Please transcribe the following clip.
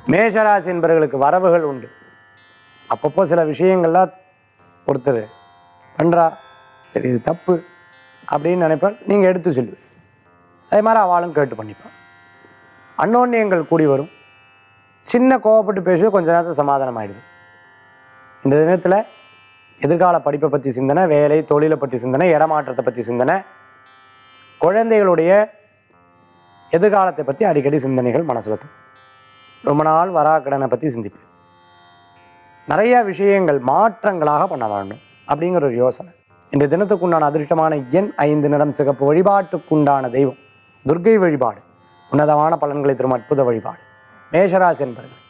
மேஷராசி என்பவர்களுக்கு வரவுகள் உண்டு அப்பப்போ சில விஷயங்கள்லாம் ஒருத்தர் பண்ணுறா சரி இது தப்பு அப்படின்னு நினைப்பார் நீங்கள் எடுத்து சொல்லுவீங்க அதே மாதிரி அவளும் கேட்டு பண்ணிப்பான் அன்னோன்யங்கள் கூடி வரும் சின்ன கோவப்பட்டு பேசுவது கொஞ்ச நேரத்தில் சமாதானம் ஆயிடுது இந்த தினத்தில் எதிர்கால படிப்பை பற்றி சிந்தனை வேலை தொழிலை பற்றி சிந்தனை இடமாற்றத்தை பற்றி சிந்தனை குழந்தைகளுடைய எதிர்காலத்தை பற்றி அடிக்கடி சிந்தனைகள் மனசில் தோணும். ரொம்ப நாள் வராக்கடனை பற்றி சிந்திப்பேன் நிறைய விஷயங்கள் மாற்றங்களாக பண்ண வேண்டும் அப்படிங்கிற ஒரு யோசனை இந்த தினத்துக்குண்டான அதிர்ஷ்டமான எண் ஐந்து நிறம் சிகப்பு வழிபாட்டுக்குண்டான தெய்வம் துர்க்கை வழிபாடு உன்னதமான பலன்களை தரும் அற்புத வழிபாடு மேஷராசி என்பர்கள்